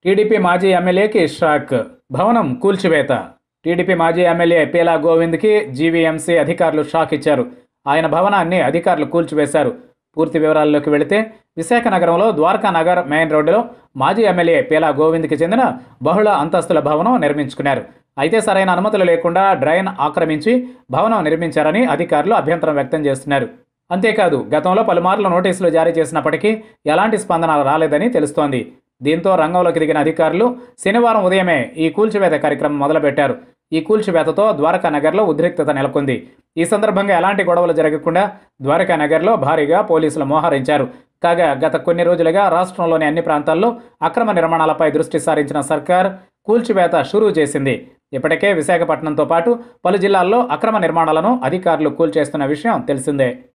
TDP మాజీ ఎమ్మెల్యేకి shock భవనం కూల్చివేత టీడీపీ మాజీ ఎమ్మెల్యే పీలా గోవింద్కి జీవీఎంసీ అధికారులు షాక్ ఇచ్చారు ఆయన భవనాన్ని అధికారులు కూల్చివేశారు పూర్తి వివరాల్లోకి వెళితే విశాఖ నగరంలో ద్వారకా నగర్ మెయిన్ రోడ్డులో మాజీ ఎమ్మెల్యే పీలా గోవింద్కి చెందిన బహుళ అంతస్తుల భవనం నిర్మించుకున్నారు అయితే సరైన అనుమతులు లేకుండా డ్రైన్ ఆక్రమించి భవనం నిర్మించారని అధికారులు అభ్యంతరం వ్యక్తం చేస్తున్నారు అంతేకాదు గతంలో పలుమార్లు నోటీసులు జారీ చేసినప్పటికీ ఎలాంటి స్పందన రాలేదని తెలుస్తోంది దీంతో రంగంలోకి దిగిన అధికారులు శనివారం ఉదయమే ఈ కూల్చివేత కార్యక్రమం మొదలుపెట్టారు ఈ కూల్చివేతతో ద్వారకా నగర్లో ఉద్రిక్తత నెలకొంది ఈ సందర్భంగా ఎలాంటి గొడవలు జరగకుండా ద్వారకా నగర్లో భారీగా పోలీసులు మోహరించారు కాగా గత కొన్ని రోజులుగా రాష్ట్రంలోని అన్ని ప్రాంతాల్లో అక్రమ నిర్మాణాలపై దృష్టి సారించిన సర్కార్ కూల్చివేత షురూ చేసింది ఇప్పటికే విశాఖపట్నంతో పాటు పలు జిల్లాల్లో అక్రమ నిర్మాణాలను అధికారులు కూల్చేస్తున్న విషయం తెలిసిందే